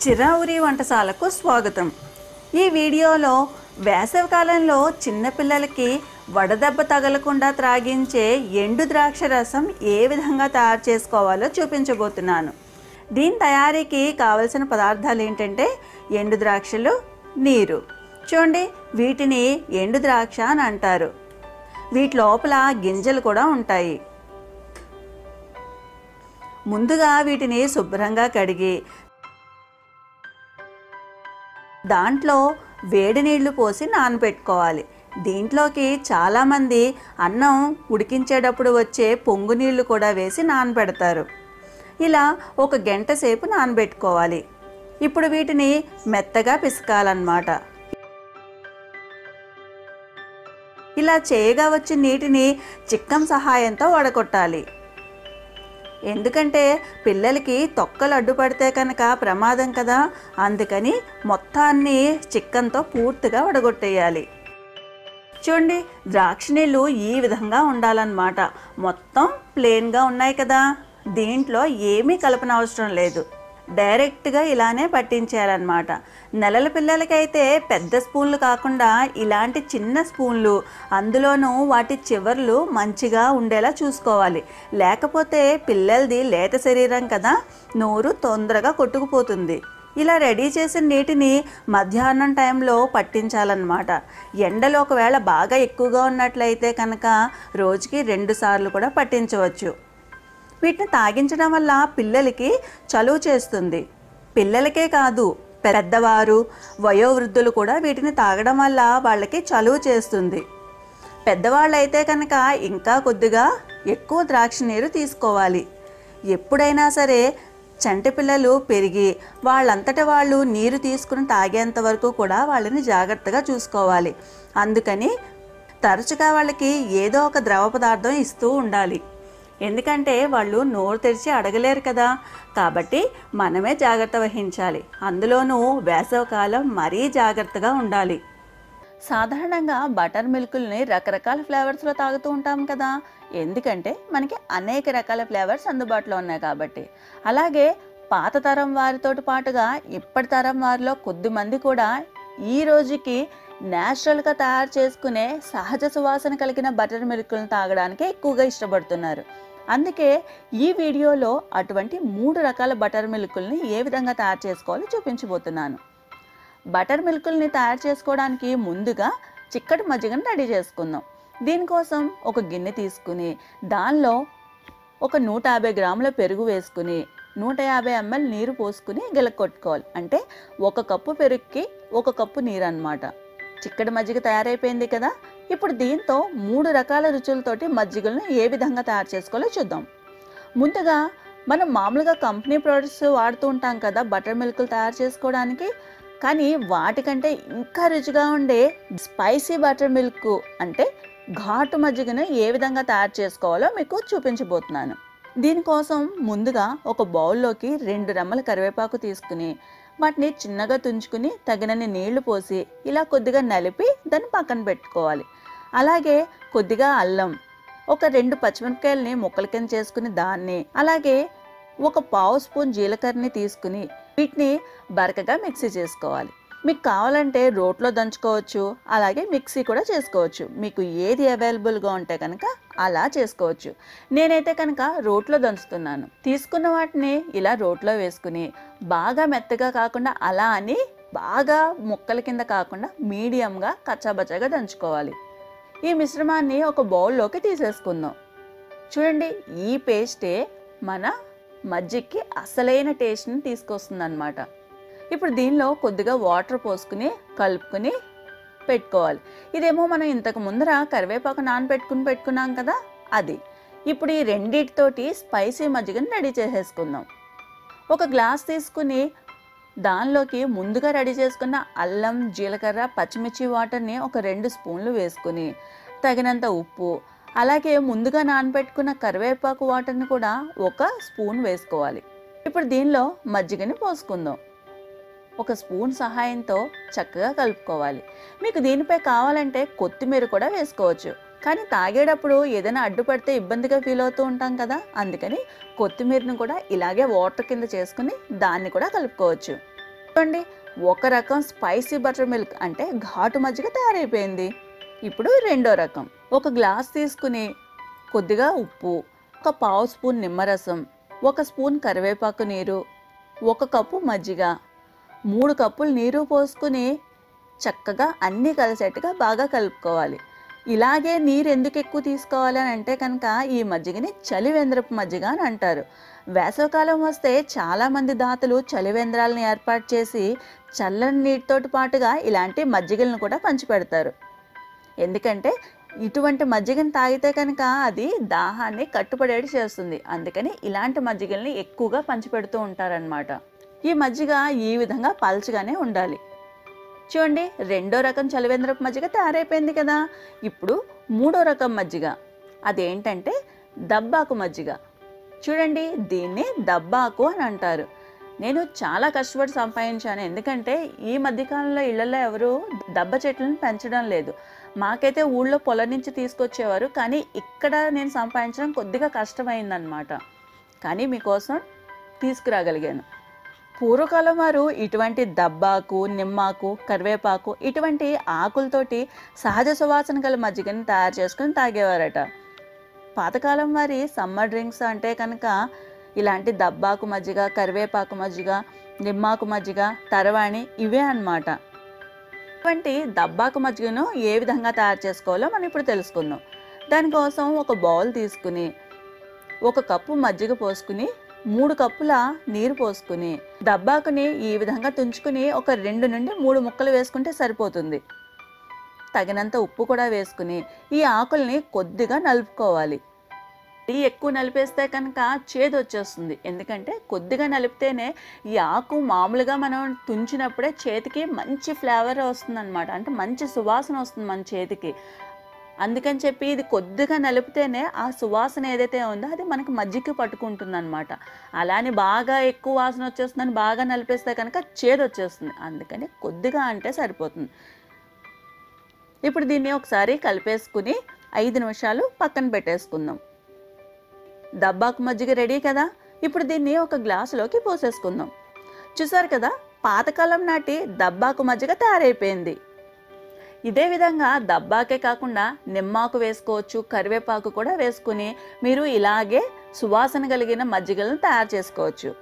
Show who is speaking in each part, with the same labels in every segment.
Speaker 1: చిరావురి వంటశాలకు స్వాగతం ఈ వీడియోలో వేసవికాలంలో చిన్నపిల్లలకి వడదెబ్బ తగలకుండా త్రాగించే ఎండు ద్రాక్ష రసం ఏ విధంగా తయారు చేసుకోవాలో చూపించబోతున్నాను దీని తయారీకి కావలసిన పదార్థాలు ఏంటంటే ఎండు ద్రాక్షలు నీరు చూడండి వీటిని ఎండు ద్రాక్ష అని అంటారు వీటి లోపల గింజలు కూడా ఉంటాయి ముందుగా వీటిని శుభ్రంగా కడిగి దాంట్లో వేడి నీళ్లు పోసి నానబెట్టుకోవాలి దీంట్లోకి చాలామంది అన్నం ఉడికించేటప్పుడు వచ్చే పొంగు నీళ్లు కూడా వేసి నానబెడతారు ఇలా ఒక గంట సేపు నానబెట్టుకోవాలి ఇప్పుడు వీటిని మెత్తగా పిసకాలన్నమాట ఇలా చేయగా వచ్చిన నీటిని చిక్కం సహాయంతో వడకొట్టాలి ఎందుకంటే పిల్లలకి తొక్కలు అడ్డుపడితే కనుక ప్రమాదం కదా అందుకని మొత్తాన్ని చిక్కన్తో పూర్తిగా వడగొట్టేయాలి చూడండి ద్రాక్ష నీళ్ళు ఈ విధంగా ఉండాలన్నమాట మొత్తం ప్లెయిన్గా ఉన్నాయి కదా దీంట్లో ఏమీ కలపన అవసరం లేదు డైరెక్ట్గా ఇలానే పట్టించేయాలన్నమాట నెలల పిల్లలకైతే పెద్ద స్పూన్లు కాకుండా ఇలాంటి చిన్న స్పూన్లు అందులోనూ వాటి చివర్లు మంచిగా ఉండేలా చూసుకోవాలి లేకపోతే పిల్లలది లేత శరీరం కదా నోరు తొందరగా కొట్టుకుపోతుంది ఇలా రెడీ చేసిన నీటిని మధ్యాహ్నం టైంలో పట్టించాలన్నమాట ఎండలు ఒకవేళ బాగా ఎక్కువగా ఉన్నట్లయితే కనుక రోజుకి రెండు సార్లు కూడా పట్టించవచ్చు వీటిని తాగించడం వల్ల పిల్లలకి చలువ చేస్తుంది పిల్లలకే కాదు పెద్దవారు వయోవృద్ధులు కూడా వీటిని తాగడం వల్ల వాళ్ళకి చలువ చేస్తుంది పెద్దవాళ్ళు అయితే కనుక ఇంకా కొద్దిగా ఎక్కువ ద్రాక్ష నీరు తీసుకోవాలి ఎప్పుడైనా సరే చంటి పిల్లలు పెరిగి వాళ్ళంతట వాళ్ళు నీరు తీసుకుని తాగేంత వరకు కూడా వాళ్ళని జాగ్రత్తగా చూసుకోవాలి అందుకని తరచుగా వాళ్ళకి ఏదో ఒక ద్రవ పదార్థం ఇస్తూ ఉండాలి ఎందుకంటే వాళ్ళు నోరు తెరిచి అడగలేరు కదా కాబట్టి మనమే జాగ్రత్త వహించాలి అందులోనూ వేసవకాలం మరీ జాగ్రత్తగా ఉండాలి సాధారణంగా బటర్ మిల్కుల్ని రకరకాల ఫ్లేవర్స్లో తాగుతూ ఉంటాం కదా ఎందుకంటే మనకి అనేక రకాల ఫ్లేవర్స్ అందుబాటులో ఉన్నాయి కాబట్టి అలాగే పాత తరం వారితోటి పాటుగా ఇప్పటి తరం వారిలో కొద్దిమంది కూడా ఈ రోజుకి న్యాచురల్గా తయారు చేసుకునే సహజ సువాసన కలిగిన బటర్ మిల్క్లను తాగడానికి ఎక్కువగా ఇష్టపడుతున్నారు అందుకే ఈ వీడియోలో అటువంటి మూడు రకాల బటర్ మిల్కుల్ని ఏ విధంగా తయారు చేసుకోవాలో చూపించబోతున్నాను బటర్ మిల్కుల్ని తయారు చేసుకోవడానికి ముందుగా చిక్కటి మజ్జిగను రెడీ చేసుకుందాం దీనికోసం ఒక గిన్నె తీసుకుని దానిలో ఒక నూట యాభై గ్రాముల పెరుగు వేసుకుని నూట యాభై ఎంఎల్ నీరు పోసుకుని గిలకొట్టుకోవాలి అంటే ఒక కప్పు పెరుగుకి ఒక కప్పు నీరు అన్నమాట చిక్కటి మజ్జిగ తయారైపోయింది కదా ఇప్పుడు దీంతో మూడు రకాల రుచులతోటి మజ్జిగలను ఏ విధంగా తయారు చేసుకోవాలో చూద్దాం ముందుగా మనం మామూలుగా కంపెనీ ప్రొడక్ట్స్ వాడుతూ ఉంటాం కదా బటర్ మిల్క్లు తయారు చేసుకోవడానికి కానీ వాటికంటే ఇంకా రుచిగా ఉండే స్పైసీ బటర్ మిల్క్ అంటే ఘాటు మజ్జిగను ఏ విధంగా తయారు చేసుకోవాలో మీకు చూపించబోతున్నాను దీనికోసం ముందుగా ఒక బౌల్లోకి రెండు రెమ్మల కరివేపాకు తీసుకుని వాటిని చిన్నగా తుంచుకుని తగినన్ని నీళ్లు పోసి ఇలా కొద్దిగా నలిపి దాన్ని పక్కన పెట్టుకోవాలి అలాగే కొద్దిగా అల్లం ఒక రెండు పచ్చిమిరపకాయలని ముక్కల కింద చేసుకుని దాన్ని అలాగే ఒక పావు స్పూన్ జీలకర్రని తీసుకుని వీటిని బరకగా మిక్సీ చేసుకోవాలి మీకు కావాలంటే రోట్లో దంచుకోవచ్చు అలాగే మిక్సీ కూడా చేసుకోవచ్చు మీకు ఏది అవైలబుల్గా ఉంటే కనుక అలా చేసుకోవచ్చు నేనైతే కనుక రోట్లో దంచుతున్నాను తీసుకున్న వాటిని ఇలా రోట్లో వేసుకుని బాగా మెత్తగా కాకుండా అలా అని బాగా ముక్కల కింద కాకుండా మీడియంగా కచ్చాబచ్చాగా దంచుకోవాలి ఈ మిశ్రమాన్ని ఒక బౌల్లోకి తీసేసుకుందాం చూడండి ఈ పేస్టే మన మజ్జిగకి అసలైన టేస్ట్ని తీసుకొస్తుంది అనమాట ఇప్పుడు దీనిలో కొద్దిగా వాటర్ పోసుకుని కలుపుకుని పెట్టుకోవాలి ఇదేమో మనం ఇంతకు ముందర కరివేపాకు నానబెట్టుకుని పెట్టుకున్నాం కదా అది ఇప్పుడు ఈ రెండిటితోటి స్పైసీ మజ్జిగని రెడీ చేసేసుకుందాం ఒక గ్లాస్ తీసుకుని దానిలోకి ముందుగా రెడీ చేసుకున్న అల్లం జీలకర్ర పచ్చిమిర్చి వాటర్ని ఒక రెండు స్పూన్లు వేసుకుని తగినంత ఉప్పు అలాగే ముందుగా నానబెట్టుకున్న కరివేపాకు వాటర్ని కూడా ఒక స్పూన్ వేసుకోవాలి ఇప్పుడు దీనిలో మజ్జిగని పోసుకుందాం ఒక స్పూన్ సహాయంతో చక్కగా కలుపుకోవాలి మీకు దీనిపై కావాలంటే కొత్తిమీర కూడా వేసుకోవచ్చు కానీ తాగేటప్పుడు ఏదైనా అడ్డుపడితే ఇబ్బందిగా ఫీల్ అవుతూ ఉంటాం కదా అందుకని కొత్తిమీరను కూడా ఇలాగే వాటర్ కింద చేసుకుని దాన్ని కూడా కలుపుకోవచ్చు చూడండి ఒక రకం స్పైసీ బటర్ మిల్క్ అంటే ఘాటు మజ్జిగ తయారైపోయింది ఇప్పుడు రెండో రకం ఒక గ్లాస్ తీసుకుని కొద్దిగా ఉప్పు ఒక పావు స్పూన్ నిమ్మరసం ఒక స్పూన్ కరివేపాకు నీరు ఒక కప్పు మజ్జిగ మూడు కప్పులు నీరు పోసుకుని చక్కగా అన్నీ కలిసేట్టుగా బాగా కలుపుకోవాలి ఇలాగే నీరు ఎందుకు ఎక్కువ తీసుకోవాలి అని అంటే కనుక ఈ మజ్జిగని చలివేంద్రపు మజ్జిగ అని అంటారు వేసవకాలం వస్తే చాలామంది దాతలు చలివేంద్రాలను ఏర్పాటు చేసి చల్లని నీటితోటి పాటుగా ఇలాంటి మజ్జిగలను కూడా పంచిపెడతారు ఎందుకంటే ఇటువంటి మజ్జిగను తాగితే కనుక అది దాహాన్ని కట్టుబడేటి చేస్తుంది అందుకని ఇలాంటి మజ్జిగల్ని ఎక్కువగా పంచిపెడుతూ ఉంటారనమాట ఈ మజ్జిగ ఈ విధంగా పల్చగానే ఉండాలి చూడండి రెండో రకం చలివేంద్రపు మజ్జిగ తయారైపోయింది కదా ఇప్పుడు మూడో రకం మజ్జిగ అదేంటంటే దబ్బాకు మజ్జిగ చూడండి దీన్ని దబ్బాకు అని అంటారు నేను చాలా కష్టపడి సంపాదించాను ఎందుకంటే ఈ మధ్యకాలంలో ఇళ్లలో ఎవరు దబ్బ చెట్లను పెంచడం లేదు మాకైతే ఊళ్ళో పొలం నుంచి తీసుకొచ్చేవారు కానీ ఇక్కడ నేను సంపాదించడం కొద్దిగా కష్టమైందనమాట కానీ మీకోసం తీసుకురాగలిగాను పూర్వకాలం వారు ఇటువంటి దబ్బాకు నిమ్మాకు కరివేపాకు ఇటువంటి ఆకులతోటి సహజ సువాసన గల మజ్జిగని తయారు చేసుకుని తాగేవారట పాతకాలం వారి సమ్మర్ డ్రింక్స్ అంటే కనుక ఇలాంటి దబ్బాకు మజ్జిగ కరివేపాకు మజ్జిగ నిమ్మాకు మజ్జిగ తరవాణి ఇవే అన్నమాట ఇటువంటి దబ్బాకు మజ్జిగను ఏ విధంగా తయారు చేసుకోవాలో మనం ఇప్పుడు తెలుసుకుందాం దానికోసం ఒక బౌల్ తీసుకుని ఒక కప్పు మజ్జిగ పోసుకుని మూడు కప్పుల నీరు పోసుకుని దబ్బాకుని ఈ విధంగా తుంచుకుని ఒక రెండు నుండి మూడు ముక్కలు వేసుకుంటే సరిపోతుంది తగినంత ఉప్పు కూడా వేసుకుని ఈ ఆకుల్ని కొద్దిగా నలుపుకోవాలి ఈ ఎక్కువ నలిపేస్తే కనుక చేదు వచ్చేస్తుంది ఎందుకంటే కొద్దిగా నలిపితేనే ఈ ఆకు మామూలుగా మనం తుంచినప్పుడే చేతికి మంచి ఫ్లేవర్ వస్తుందన్నమాట అంటే మంచి సువాసన వస్తుంది మన చేతికి అందుకని చెప్పి ఇది కొద్దిగా నలిపితేనే ఆ సువాసన ఏదైతే ఉందో అది మనకి మజ్జిగ పట్టుకుంటుంది అనమాట అలానే బాగా ఎక్కువ వాసన వచ్చేస్తుందని బాగా నలిపేస్తే కనుక చేదు వచ్చేస్తుంది అందుకని కొద్దిగా అంటే సరిపోతుంది ఇప్పుడు దీన్ని ఒకసారి కలిపేసుకుని ఐదు నిమిషాలు పక్కన పెట్టేసుకుందాం దబ్బాకు మజ్జిగ రెడీ కదా ఇప్పుడు దీన్ని ఒక గ్లాసులోకి పోసేసుకుందాం చూసారు కదా పాతకాలం నాటి దబ్బాకు మజ్జిగ తయారైపోయింది ఇదే విధంగా దబ్బాకే కాకుండా నిమ్మాకు వేసుకోవచ్చు కరివేపాకు కూడా వేసుకుని మీరు ఇలాగే సువాసన కలిగిన మజ్జిగలను తయారు చేసుకోవచ్చు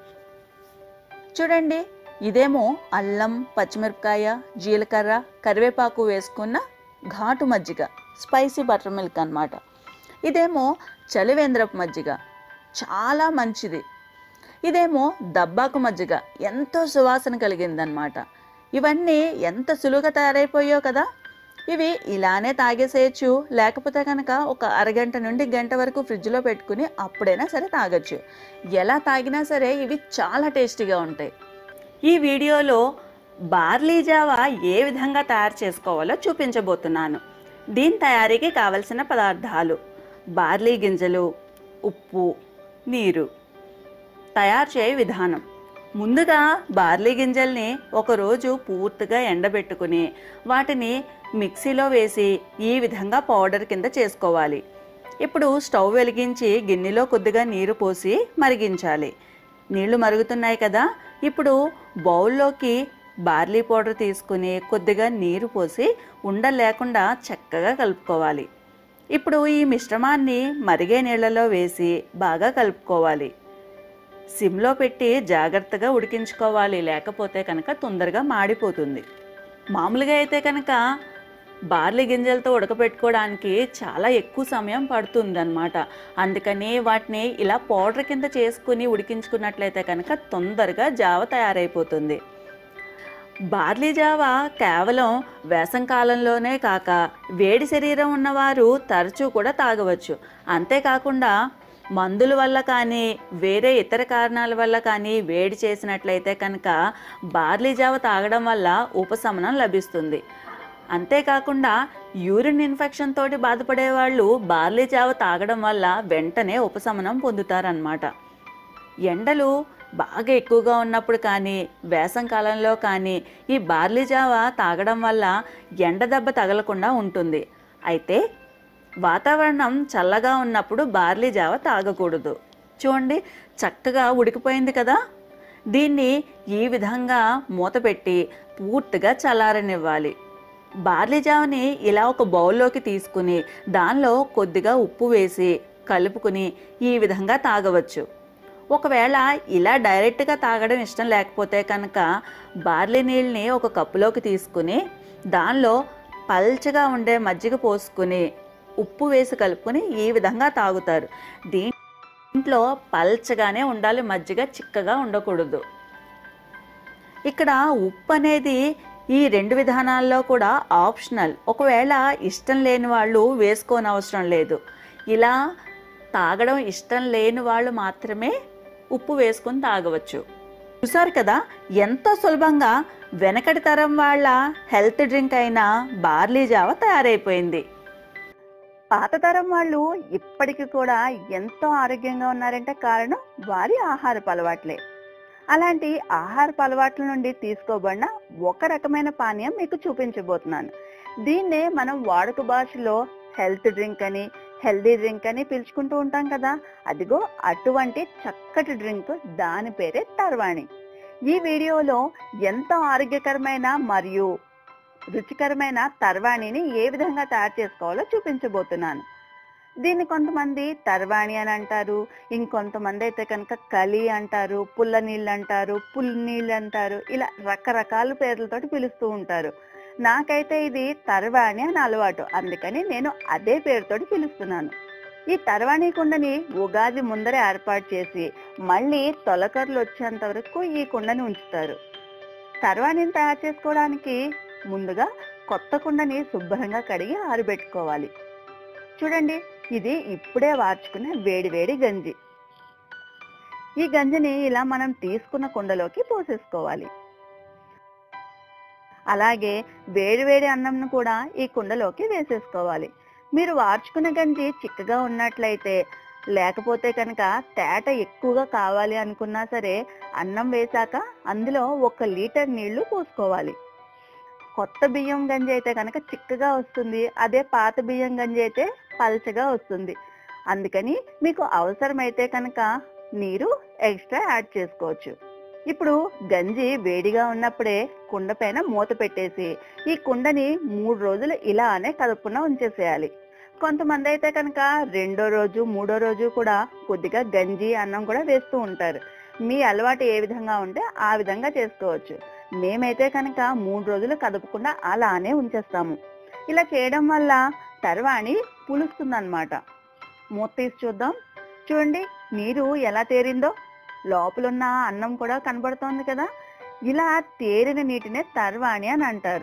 Speaker 1: చూడండి ఇదేమో అల్లం పచ్చిమిరపకాయ జీలకర్ర కరివేపాకు వేసుకున్న ఘాటు మజ్జిగ స్పైసీ బటర్ మిల్క్ అన్నమాట ఇదేమో చలివేంద్రపు మజ్జిగ చాలా మంచిది ఇదేమో దబ్బాకు మజ్జిగ ఎంతో సువాసన కలిగిందనమాట ఇవన్నీ ఎంత సులువుగా తయారైపోయాయో కదా ఇవి ఇలానే తాగేసేయచ్చు లేకపోతే కనుక ఒక అరగంట నుండి గంట వరకు ఫ్రిడ్జ్లో పెట్టుకుని అప్పుడైనా సరే తాగొచ్చు ఎలా తాగినా సరే ఇవి చాలా టేస్టీగా ఉంటాయి ఈ వీడియోలో బార్లీ జావా ఏ విధంగా తయారు చేసుకోవాలో చూపించబోతున్నాను దీని తయారీకి కావలసిన పదార్థాలు బార్లీ గింజలు ఉప్పు నీరు తయారు చేయ విధానం ముందుగా బార్లీ గిన్నెల్ని ఒకరోజు పూర్తిగా ఎండబెట్టుకుని వాటిని మిక్సీలో వేసి ఈ విధంగా పౌడర్ కింద చేసుకోవాలి ఇప్పుడు స్టవ్ వెలిగించి గిన్నెలో కొద్దిగా నీరు పోసి మరిగించాలి నీళ్లు మరుగుతున్నాయి కదా ఇప్పుడు బౌల్లోకి బార్లీ పౌడర్ తీసుకుని కొద్దిగా నీరు పోసి ఉండలు లేకుండా చక్కగా కలుపుకోవాలి ఇప్పుడు ఈ మిశ్రమాన్ని మరిగే నీళ్ళలో వేసి బాగా కలుపుకోవాలి సిమ్లో పెట్టి జాగ్రత్తగా ఉడికించుకోవాలి లేకపోతే కనుక తొందరగా మాడిపోతుంది మామూలుగా అయితే కనుక బార్లీ గింజలతో ఉడకపెట్టుకోవడానికి చాలా ఎక్కువ సమయం పడుతుందన్నమాట అందుకని వాటిని ఇలా పౌడర్ కింద చేసుకుని ఉడికించుకున్నట్లయితే కనుక తొందరగా జావ తయారైపోతుంది బార్లీ జావ కేవలం వేసంకాలంలోనే కాక వేడి శరీరం ఉన్నవారు తరచూ కూడా తాగవచ్చు అంతేకాకుండా మందుల వల్ల కానీ వేరే ఇతర కారణాల వల్ల కానీ వేడి చేసినట్లయితే కనుక బార్లీ జావ తాగడం వల్ల ఉపశమనం లభిస్తుంది అంతేకాకుండా యూరిన్ ఇన్ఫెక్షన్ తోటి బాధపడే వాళ్ళు బార్లీ జావ తాగడం వల్ల వెంటనే ఉపశమనం పొందుతారనమాట ఎండలు బాగా ఎక్కువగా ఉన్నప్పుడు కానీ వేసం కాలంలో కానీ ఈ బార్లీ జావ తాగడం వల్ల ఎండ దెబ్బ తగలకుండా ఉంటుంది అయితే వాతావరణం చల్లగా ఉన్నప్పుడు బార్లీ జావ తాగకూడదు చూడండి చక్కగా ఉడికిపోయింది కదా దీన్ని ఈ విధంగా మూత పెట్టి పూర్తిగా చల్లారనివ్వాలి బార్లీ జావని ఇలా ఒక బౌల్లోకి తీసుకుని దానిలో కొద్దిగా ఉప్పు వేసి కలుపుకుని ఈ విధంగా తాగవచ్చు ఒకవేళ ఇలా డైరెక్ట్గా తాగడం ఇష్టం లేకపోతే కనుక బార్లీ నీళ్ళని ఒక కప్పులోకి తీసుకుని దానిలో పల్చగా ఉండే మజ్జిగ పోసుకుని ఉప్పు వేసి కలుపుకొని ఈ విధంగా తాగుతారు దీంట్లో పల్చగానే ఉండాలి మజ్జిగ చిక్కగా ఉండకూడదు ఇక్కడ ఉప్పు అనేది ఈ రెండు విధానాల్లో కూడా ఆప్షనల్ ఒకవేళ ఇష్టం లేని వాళ్ళు వేసుకోనవసరం లేదు ఇలా తాగడం ఇష్టం లేని వాళ్ళు మాత్రమే ఉప్పు వేసుకొని తాగవచ్చు చూసారు కదా ఎంతో సులభంగా వెనకటి తరం వాళ్ళ హెల్త్ డ్రింక్ అయిన బార్లీ జావ తయారైపోయింది పాత తరం వాళ్ళు ఇప్పటికీ కూడా ఎంతో ఆరోగ్యంగా ఉన్నారంటే కారణం వారి ఆహారపు అలవాట్లే అలాంటి ఆహారపు అలవాట్ల నుండి తీసుకోబడిన ఒక రకమైన పానీయం మీకు చూపించబోతున్నాను దీన్నే మనం వాడుక భాషలో హెల్త్ డ్రింక్ అని హెల్దీ డ్రింక్ అని పిలుచుకుంటూ ఉంటాం కదా అదిగో అటువంటి చక్కటి డ్రింక్ దాని పేరే తర్వాణి ఈ వీడియోలో ఎంతో ఆరోగ్యకరమైన మరియు రుచికరమైన తర్వాణిని ఏ విధంగా తయారు చేసుకోవాలో చూపించబోతున్నాను దీన్ని కొంతమంది తర్వాణి అని అంటారు ఇంకొంతమంది అయితే కనుక కలి అంటారు పుల్ల నీళ్ళు అంటారు పుల్ నీళ్ళు అంటారు ఇలా రకరకాల పేర్లతోటి పిలుస్తూ ఉంటారు నాకైతే ఇది తర్వాణి అని అలవాటు అందుకని నేను అదే పేరుతోటి పిలుస్తున్నాను ఈ తర్వాణి కుండని ఉగాది ముందరే ఏర్పాటు చేసి మళ్ళీ తొలకర్లు వచ్చేంత వరకు ఈ కుండని ఉంచుతారు తర్వాణిని తయారు చేసుకోవడానికి ముందుగా కొత్త కుండని శుభ్రంగా కడిగి ఆరబెట్టుకోవాలి చూడండి ఇది ఇప్పుడే వార్చుకునే వేడి వేడి గంజి ఈ గంజిని ఇలా మనం తీసుకున్న కుండలోకి పోసేసుకోవాలి అలాగే వేడి వేడి అన్నంను కూడా ఈ కుండలోకి వేసేసుకోవాలి మీరు వార్చుకున్న గంజి చిక్కగా ఉన్నట్లయితే లేకపోతే కనుక తేట ఎక్కువగా కావాలి అనుకున్నా సరే అన్నం వేశాక అందులో ఒక లీటర్ నీళ్లు పోసుకోవాలి కొత్త బియ్యం గంజి అయితే కనుక చిక్కగా వస్తుంది అదే పాత బియ్యం గంజి అయితే పల్చగా వస్తుంది అందుకని మీకు అవసరమైతే కనుక నీరు ఎక్స్ట్రా యాడ్ చేసుకోవచ్చు ఇప్పుడు గంజి వేడిగా ఉన్నప్పుడే కుండ పైన మూత పెట్టేసి ఈ కుండని మూడు రోజులు ఇలానే కదుపుకుండా ఉంచేసేయాలి కొంతమంది అయితే కనుక రెండో రోజు మూడో రోజు కూడా కొద్దిగా గంజి అన్నం కూడా వేస్తూ ఉంటారు మీ అలవాటు ఏ విధంగా ఉంటే ఆ విధంగా చేసుకోవచ్చు మేమైతే కనుక మూడు రోజులు కదపకుండా అలానే ఉంచేస్తాము ఇలా చేయడం వల్ల తర్వాణి పులుస్తుందన్నమాట మూత తీసి చూద్దాం చూడండి నీరు ఎలా తేరిందో లోపలున్న అన్నం కూడా కనబడుతోంది కదా ఇలా తేరిన నీటినే తర్వాణి అని అంటారు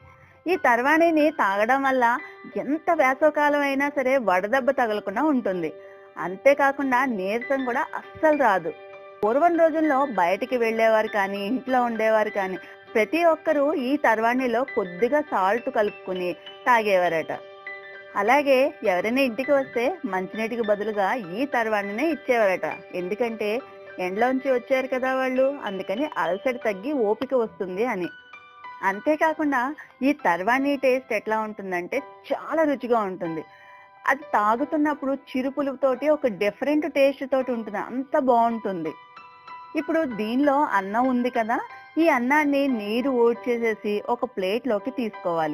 Speaker 1: ఈ తర్వాణిని తాగడం వల్ల ఎంత వేసవకాలం అయినా సరే వడదెబ్బ తగలకుండా ఉంటుంది అంతేకాకుండా నీరసం కూడా అస్సలు రాదు పూర్వం రోజుల్లో బయటికి వెళ్ళేవారు కానీ ఇంట్లో ఉండేవారు కానీ ప్రతి ఒక్కరూ ఈ తర్వాణిలో కొద్దిగా సాల్ట్ కలుపుకుని తాగేవారట అలాగే ఎవరైనా ఇంటికి వస్తే మంచినీటికి బదులుగా ఈ తర్వాణినే ఇచ్చేవారట ఎందుకంటే ఎండ్లోంచి వచ్చారు కదా వాళ్ళు అందుకని అలసట తగ్గి ఓపిక వస్తుంది అని అంతేకాకుండా ఈ తర్వాణి టేస్ట్ ఎట్లా ఉంటుందంటే చాలా రుచిగా ఉంటుంది అది తాగుతున్నప్పుడు చిరుపులుతోటి ఒక డిఫరెంట్ టేస్ట్ తోటి ఉంటుంది అంత బాగుంటుంది ఇప్పుడు దీనిలో అన్నం ఉంది కదా ఈ అన్నాన్ని నీరు ఓడ్చేసేసి ఒక ప్లేట్లోకి తీసుకోవాలి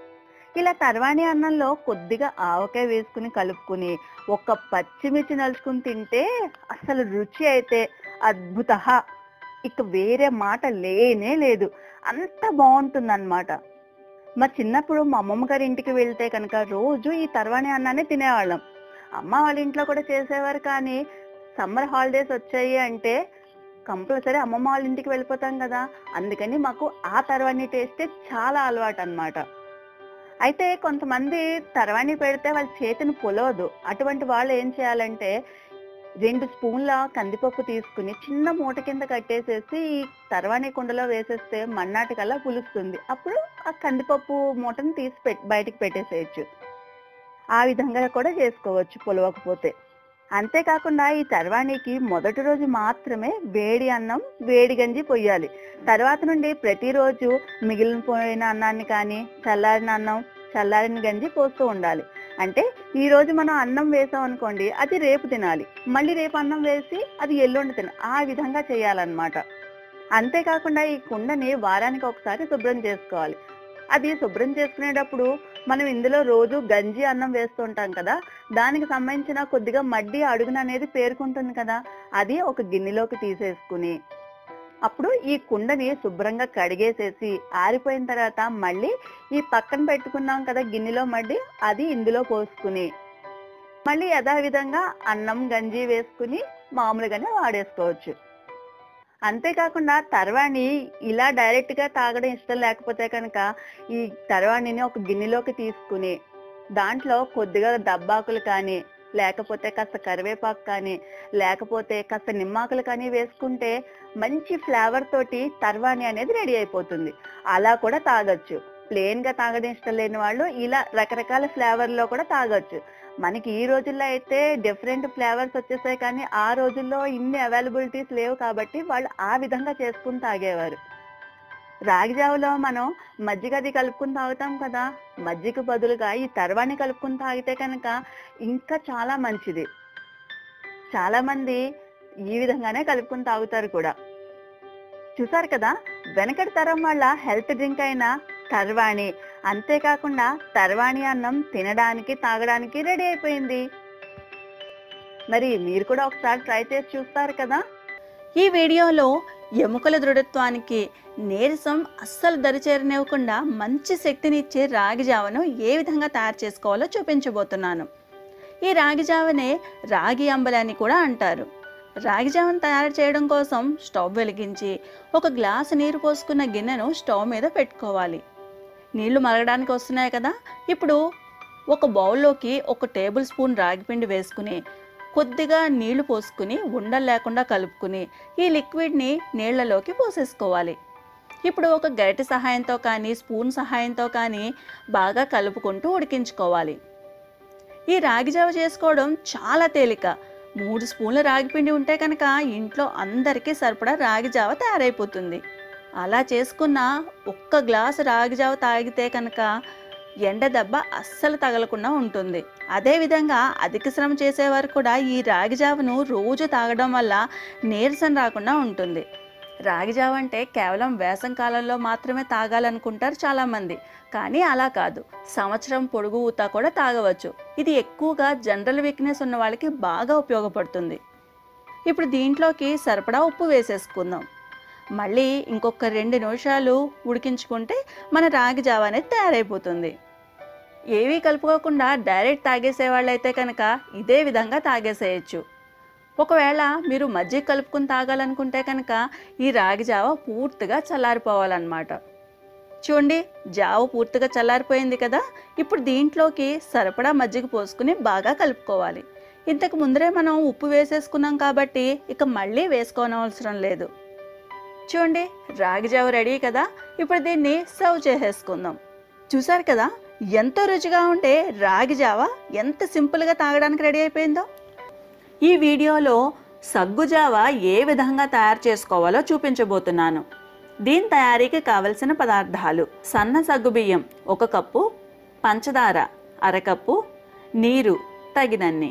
Speaker 1: ఇలా తర్వాణి అన్నంలో కొద్దిగా ఆవకాయ వేసుకుని కలుపుకుని ఒక పచ్చిమిర్చి నలుచుకుని తింటే అసలు రుచి అయితే అద్భుత ఇక వేరే మాట లేనే లేదు అంత బాగుంటుంది అనమాట మా చిన్నప్పుడు మా అమ్మమ్మ గారి ఇంటికి వెళ్తే కనుక రోజు ఈ తర్వాణి అన్నాన్ని తినేవాళ్ళం అమ్మ వాళ్ళ ఇంట్లో కూడా చేసేవారు కానీ సమ్మర్ హాలిడేస్ వచ్చాయి అంటే కంపల్సరీ అమ్మమ్మ వాళ్ళ ఇంటికి వెళ్ళిపోతాం కదా అందుకని మాకు ఆ తర్వాణి టేస్టే చాలా అలవాటు అన్నమాట అయితే కొంతమంది తర్వాణి పెడితే వాళ్ళ చేతిని పొలవదు అటువంటి వాళ్ళు ఏం చేయాలంటే రెండు స్పూన్ల కందిపప్పు తీసుకుని చిన్న మూట కింద కట్టేసేసి ఈ తర్వాణి కుండలో వేసేస్తే మన్నాటి కల్లా పులుస్తుంది అప్పుడు ఆ కందిపప్పు మూటను తీసి పెట్ బయటికి పెట్టేసేయచ్చు ఆ విధంగా కూడా చేసుకోవచ్చు పొలవకపోతే అంతేకాకుండా ఈ తర్వాణికి మొదటి రోజు మాత్రమే వేడి అన్నం వేడి గంజి పొయ్యాలి తర్వాత నుండి ప్రతిరోజు మిగిలిపోయిన అన్నాన్ని కానీ చల్లారిన అన్నం చల్లారిన గంజి పోస్తూ ఉండాలి అంటే ఈ రోజు మనం అన్నం వేసాం అనుకోండి అది రేపు తినాలి మళ్ళీ రేపు అన్నం వేసి అది ఎల్లుండి తినాలి ఆ విధంగా చేయాలన్నమాట
Speaker 2: అంతేకాకుండా ఈ కుండని వారానికి ఒకసారి శుభ్రం చేసుకోవాలి అది శుభ్రం చేసుకునేటప్పుడు మనం ఇందులో రోజు గంజి అన్నం వేస్తుంటాం కదా దానికి సంబంధించిన కొద్దిగా మడ్డి అడుగున అనేది పేరుకుంటుంది కదా అది ఒక గిన్నెలోకి తీసేసుకుని అప్పుడు ఈ కుండని శుభ్రంగా కడిగేసేసి ఆరిపోయిన తర్వాత మళ్ళీ ఈ పక్కన పెట్టుకున్నాం కదా గిన్నెలో మడ్డి అది ఇందులో పోసుకుని మళ్ళీ యథావిధంగా అన్నం గంజి వేసుకుని మామూలుగానే వాడేసుకోవచ్చు అంతేకాకుండా తర్వాణి ఇలా డైరెక్ట్ గా తాగడం ఇష్టం లేకపోతే కనుక ఈ తర్వాణిని ఒక గిన్నెలోకి తీసుకుని దాంట్లో కొద్దిగా దబ్బాకులు కానీ లేకపోతే కాస్త కరివేపాకు కానీ లేకపోతే కాస్త నిమ్మాకులు కానీ వేసుకుంటే మంచి ఫ్లేవర్ తోటి తర్వాణి అనేది రెడీ అయిపోతుంది అలా కూడా తాగొచ్చు ప్లేన్ గా తాగడం ఇష్టం లేని వాళ్ళు ఇలా రకరకాల ఫ్లేవర్ లో కూడా తాగొచ్చు మనకి ఈ రోజుల్లో అయితే డిఫరెంట్ ఫ్లేవర్స్ వచ్చేసాయి కానీ ఆ రోజుల్లో ఇన్ని అవైలబిలిటీస్ లేవు కాబట్టి వాళ్ళు ఆ విధంగా చేసుకుని తాగేవారు రాగి జావలో మనం మజ్జిగ అది కలుపుకుని తాగుతాం కదా మజ్జిగ బదులుగా ఈ తర్వాణి కలుపుకుని తాగితే కనుక ఇంకా చాలా మంచిది చాలా మంది ఈ విధంగానే కలుపుకుని తాగుతారు కూడా చూసారు కదా వెనకటి తరం వాళ్ళ హెల్త్ డ్రింక్ అయిన తర్వాణి అంతేకాకుండా తర్వాణి అన్నం తినడానికి తాగడానికి రెడీ అయిపోయింది మరి మీరు కూడా ఒకసారి ట్రై చేసి చూస్తారు కదా
Speaker 1: ఈ వీడియోలో ఎముకల దృఢత్వానికి నీరసం అస్సలు దరిచేరనివ్వకుండా మంచి శక్తినిచ్చే రాగి జావను ఏ విధంగా తయారు చేసుకోవాలో చూపించబోతున్నాను ఈ రాగి జావనే రాగి అంబలి అని కూడా అంటారు రాగి జావను తయారు చేయడం కోసం స్టవ్ వెలిగించి ఒక గ్లాసు నీరు పోసుకున్న గిన్నెను స్టవ్ మీద పెట్టుకోవాలి నీళ్లు మరగడానికి వస్తున్నాయి కదా ఇప్పుడు ఒక బౌల్లోకి ఒక టేబుల్ స్పూన్ రాగిపిండి వేసుకుని కొద్దిగా నీళ్లు పోసుకుని ఉండలు లేకుండా కలుపుకుని ఈ లిక్విడ్ని నీళ్లలోకి పోసేసుకోవాలి ఇప్పుడు ఒక గరిటె సహాయంతో కానీ స్పూన్ సహాయంతో కానీ బాగా కలుపుకుంటూ ఉడికించుకోవాలి ఈ రాగి జావ చేసుకోవడం చాలా తేలిక మూడు స్పూన్ల రాగిపిండి ఉంటే కనుక ఇంట్లో అందరికీ సరిపడా రాగి జావ తయారైపోతుంది అలా చేసుకున్న ఒక్క గ్లాసు రాగి జావ తాగితే కనుక ఎండ దెబ్బ అస్సలు తగలకుండా ఉంటుంది అదేవిధంగా అధిక శ్రమ చేసేవారు కూడా ఈ రాగి జావను రోజు తాగడం వల్ల నీరసం రాకుండా ఉంటుంది రాగి జావ అంటే కేవలం వేసం కాలంలో మాత్రమే తాగాలనుకుంటారు చాలామంది కానీ అలా కాదు సంవత్సరం పొడుగుతా కూడా తాగవచ్చు ఇది ఎక్కువగా జనరల్ వీక్నెస్ ఉన్న వాళ్ళకి బాగా ఉపయోగపడుతుంది ఇప్పుడు దీంట్లోకి సరిపడా ఉప్పు వేసేసుకుందాం మళ్ళీ ఇంకొక రెండు నిమిషాలు ఉడికించుకుంటే మన రాగి జావ అనేది తయారైపోతుంది ఏవీ కలుపుకోకుండా డైరెక్ట్ తాగేసే వాళ్ళైతే కనుక ఇదే విధంగా తాగేసేయచ్చు ఒకవేళ మీరు మజ్జిగ కలుపుకుని తాగాలనుకుంటే కనుక ఈ రాగి జావ పూర్తిగా చల్లారిపోవాలన్నమాట చూడండి జావ పూర్తిగా చల్లారిపోయింది కదా ఇప్పుడు దీంట్లోకి సరిపడా మజ్జిగ పోసుకుని బాగా కలుపుకోవాలి ఇంతకు ముందరే మనం ఉప్పు వేసేసుకున్నాం కాబట్టి ఇక మళ్ళీ వేసుకోనవసరం లేదు చూడండి రాగి జావ రెడీ కదా ఇప్పుడు దీన్ని సర్వ్ చేసేసుకుందాం చూసారు కదా ఎంతో రుచిగా ఉంటే రాగి జావ ఎంత సింపుల్గా తాగడానికి రెడీ అయిపోయిందో ఈ వీడియోలో సగ్గు జావ ఏ విధంగా తయారు చేసుకోవాలో చూపించబోతున్నాను దీని తయారీకి కావలసిన పదార్థాలు సన్న సగ్గు బియ్యం ఒక కప్పు పంచదార అరకప్పు నీరు తగినన్ని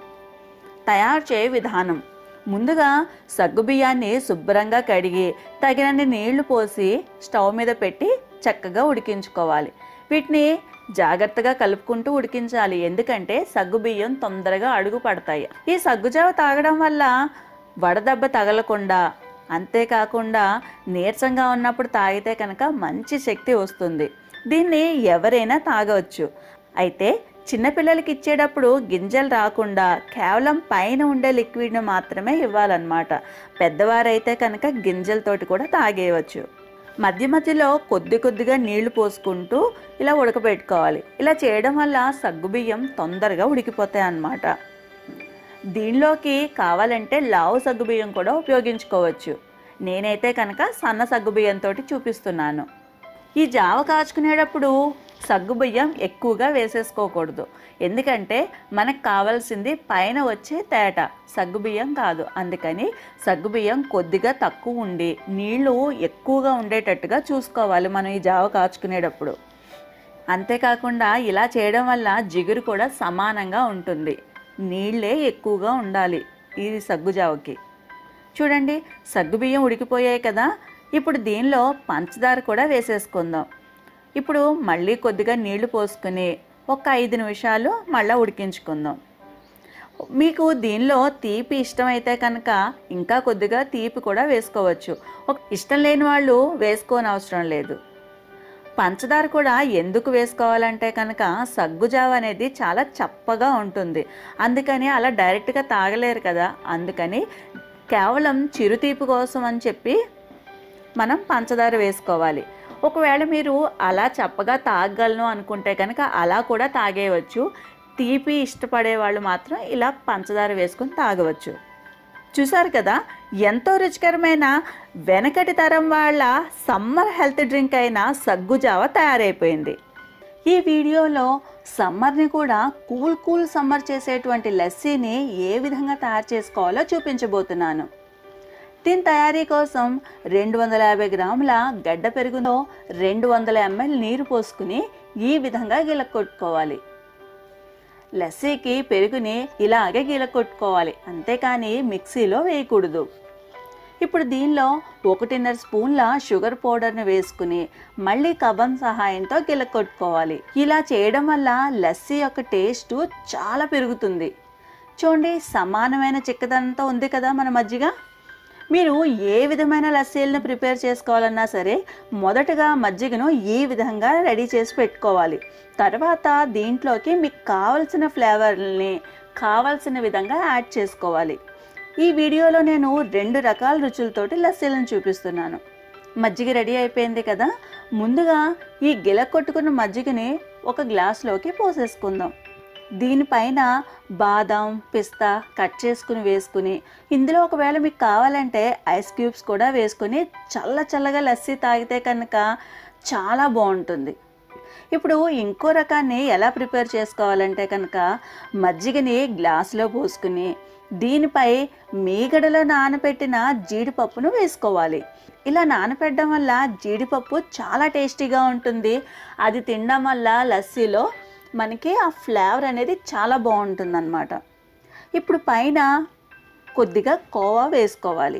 Speaker 1: తయారు చేయ విధానం ముందుగా సగ్గుబియ్యాన్ని శుభ్రంగా కడిగి తగినన్ని నీళ్లు పోసి స్టవ్ మీద పెట్టి చక్కగా ఉడికించుకోవాలి వీటిని జాగ్రత్తగా కలుపుకుంటూ ఉడికించాలి ఎందుకంటే సగ్గుబియ్యం తొందరగా అడుగు పడతాయి ఈ సగ్గుజావ తాగడం వల్ల వడదెబ్బ తగలకుండా అంతేకాకుండా నీరసంగా ఉన్నప్పుడు తాగితే కనుక మంచి శక్తి వస్తుంది దీన్ని ఎవరైనా తాగవచ్చు అయితే చిన్నపిల్లలకి ఇచ్చేటప్పుడు గింజలు రాకుండా కేవలం పైన ఉండే లిక్విడ్ని మాత్రమే ఇవ్వాలన్నమాట పెద్దవారైతే కనుక గింజలతోటి కూడా తాగేయవచ్చు మధ్య మధ్యలో కొద్ది కొద్దిగా నీళ్లు పోసుకుంటూ ఇలా ఉడకబెట్టుకోవాలి ఇలా చేయడం వల్ల సగ్గుబియ్యం తొందరగా ఉడికిపోతాయి అన్నమాట దీనిలోకి కావాలంటే లావు సగ్గుబియ్యం కూడా ఉపయోగించుకోవచ్చు నేనైతే కనుక సన్న సగ్గుబియ్యంతో చూపిస్తున్నాను ఈ జావ కాచుకునేటప్పుడు సగ్గుబియ్యం ఎక్కువగా వేసేసుకోకూడదు ఎందుకంటే మనకు కావాల్సింది పైన వచ్చే తేట సగ్గుబియ్యం కాదు అందుకని సగ్గుబియ్యం కొద్దిగా తక్కువ ఉండి నీళ్లు ఎక్కువగా ఉండేటట్టుగా చూసుకోవాలి మనం ఈ జావ కాచుకునేటప్పుడు అంతేకాకుండా ఇలా చేయడం వల్ల జిగురు కూడా సమానంగా ఉంటుంది నీళ్ళే ఎక్కువగా ఉండాలి ఈ సగ్గు జావకి చూడండి సగ్గుబియ్యం ఉడికిపోయాయి కదా ఇప్పుడు దీనిలో పంచదార కూడా వేసేసుకుందాం ఇప్పుడు మళ్ళీ కొద్దిగా నీళ్లు పోసుకుని ఒక ఐదు నిమిషాలు మళ్ళీ ఉడికించుకుందాం మీకు దీనిలో తీపి ఇష్టమైతే కనుక ఇంకా కొద్దిగా తీపి కూడా వేసుకోవచ్చు ఒక ఇష్టం లేని వాళ్ళు వేసుకోని అవసరం లేదు పంచదార కూడా ఎందుకు వేసుకోవాలంటే కనుక సగ్గుజావ అనేది చాలా చప్పగా ఉంటుంది అందుకని అలా డైరెక్ట్గా తాగలేరు కదా అందుకని కేవలం చిరుతీపి కోసం అని చెప్పి మనం పంచదార వేసుకోవాలి ఒకవేళ మీరు అలా చప్పగా తాగగలను అనుకుంటే కనుక అలా కూడా తాగేయవచ్చు తీపి ఇష్టపడే వాళ్ళు మాత్రం ఇలా పంచదార వేసుకొని తాగవచ్చు చూసారు కదా ఎంతో రుచికరమైన వెనకటి తరం వాళ్ళ సమ్మర్ హెల్త్ డ్రింక్ అయిన సగ్గుజావ తయారైపోయింది ఈ వీడియోలో సమ్మర్ని కూడా కూల్ కూల్ సమ్మర్ చేసేటువంటి లస్సీని ఏ విధంగా తయారు చేసుకోవాలో చూపించబోతున్నాను దీని తయారీ కోసం రెండు వందల యాభై గ్రాముల గడ్డ పెరుగులో రెండు వందల ఎంఎల్ నీరు పోసుకుని ఈ విధంగా గిలకొట్టుకోవాలి లస్సీకి పెరుగుని ఇలాగే గిలకొట్టుకోవాలి అంతేకాని మిక్సీలో వేయకూడదు ఇప్పుడు దీనిలో ఒకటిన్నర స్పూన్ల షుగర్ పౌడర్ని వేసుకుని మళ్ళీ కబం సహాయంతో గిలకొట్టుకోవాలి ఇలా చేయడం వల్ల లస్సీ యొక్క టేస్ట్ చాలా పెరుగుతుంది చూడండి సమానమైన చిక్కదనంతో ఉంది కదా మన మజ్జిగ మీరు ఏ విధమైన లస్సీలను ప్రిపేర్ చేసుకోవాలన్నా సరే మొదటగా మజ్జిగను ఈ విధంగా రెడీ చేసి పెట్టుకోవాలి తర్వాత దీంట్లోకి మీకు కావలసిన ఫ్లేవర్ని కావలసిన విధంగా యాడ్ చేసుకోవాలి ఈ వీడియోలో నేను రెండు రకాల రుచులతోటి లస్సీలను చూపిస్తున్నాను మజ్జిగ రెడీ అయిపోయింది కదా ముందుగా ఈ గిల కొట్టుకున్న మజ్జిగని ఒక గ్లాస్లోకి పోసేసుకుందాం దీనిపైన బాదం పిస్తా కట్ చేసుకుని వేసుకుని ఇందులో ఒకవేళ మీకు కావాలంటే ఐస్ క్యూబ్స్ కూడా వేసుకుని చల్ల చల్లగా లస్సీ తాగితే కనుక చాలా బాగుంటుంది ఇప్పుడు ఇంకో రకాన్ని ఎలా ప్రిపేర్ చేసుకోవాలంటే కనుక మజ్జిగని గ్లాసులో పోసుకుని దీనిపై మీగడలో నానబెట్టిన జీడిపప్పును వేసుకోవాలి ఇలా నానబెట్టడం వల్ల జీడిపప్పు చాలా టేస్టీగా ఉంటుంది అది తినడం వల్ల లస్సీలో మనకి ఆ ఫ్లేవర్ అనేది చాలా బాగుంటుంది అనమాట ఇప్పుడు పైన కొద్దిగా కోవా వేసుకోవాలి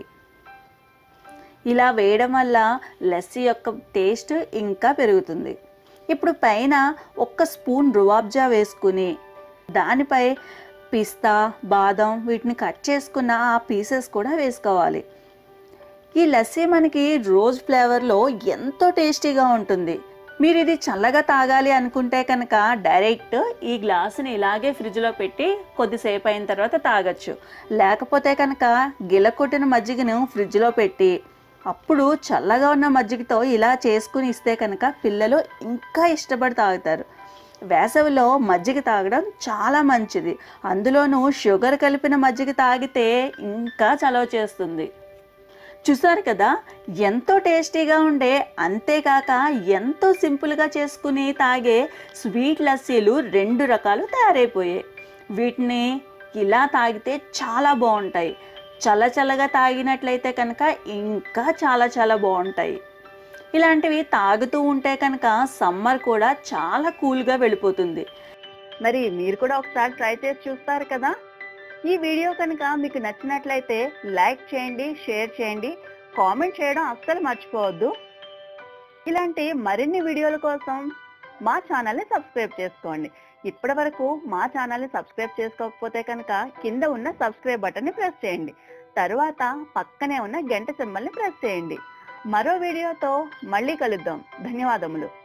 Speaker 1: ఇలా వేయడం వల్ల లస్సీ యొక్క టేస్ట్ ఇంకా పెరుగుతుంది ఇప్పుడు పైన ఒక్క స్పూన్ రువాబ్జా వేసుకుని దానిపై పిస్తా బాదం వీటిని కట్ చేసుకున్న ఆ పీసెస్ కూడా వేసుకోవాలి ఈ లస్సీ మనకి రోజ్ ఫ్లేవర్లో ఎంతో టేస్టీగా ఉంటుంది మీరు ఇది చల్లగా తాగాలి అనుకుంటే కనుక డైరెక్ట్ ఈ గ్లాసుని ఇలాగే ఫ్రిడ్జ్లో పెట్టి కొద్దిసేపు అయిన తర్వాత తాగొచ్చు లేకపోతే కనుక గిలకొట్టిన మజ్జిగను ఫ్రిడ్జ్లో పెట్టి అప్పుడు చల్లగా ఉన్న మజ్జిగతో ఇలా చేసుకుని ఇస్తే కనుక పిల్లలు ఇంకా ఇష్టపడి తాగుతారు వేసవిలో మజ్జిగ తాగడం చాలా మంచిది అందులోనూ షుగర్ కలిపిన మజ్జిగ తాగితే ఇంకా చలవ చేస్తుంది చూసారు కదా ఎంతో టేస్టీగా ఉండే అంతేకాక ఎంతో సింపుల్గా చేసుకుని తాగే స్వీట్ లస్సీలు రెండు రకాలు తయారైపోయాయి వీటిని ఇలా తాగితే చాలా బాగుంటాయి చల్ల చల్లగా తాగినట్లయితే కనుక ఇంకా చాలా చాలా బాగుంటాయి ఇలాంటివి తాగుతూ ఉంటే కనుక సమ్మర్ కూడా చాలా కూల్గా వెళ్ళిపోతుంది
Speaker 2: మరి మీరు కూడా ఒకసారి ట్రై చేసి చూస్తారు కదా ఈ వీడియో కనుక మీకు నచ్చినట్లయితే లైక్ చేయండి షేర్ చేయండి కామెంట్ చేయడం అస్సలు మర్చిపోవద్దు ఇలాంటి మరిన్ని వీడియోల కోసం మా ఛానల్ని సబ్స్క్రైబ్ చేసుకోండి ఇప్పటి వరకు మా ఛానల్ని సబ్స్క్రైబ్ చేసుకోకపోతే కనుక కింద ఉన్న సబ్స్క్రైబ్ బటన్ని ప్రెస్ చేయండి తరువాత పక్కనే ఉన్న గంట సింబల్ని ప్రెస్ చేయండి మరో వీడియోతో మళ్ళీ కలుద్దాం ధన్యవాదములు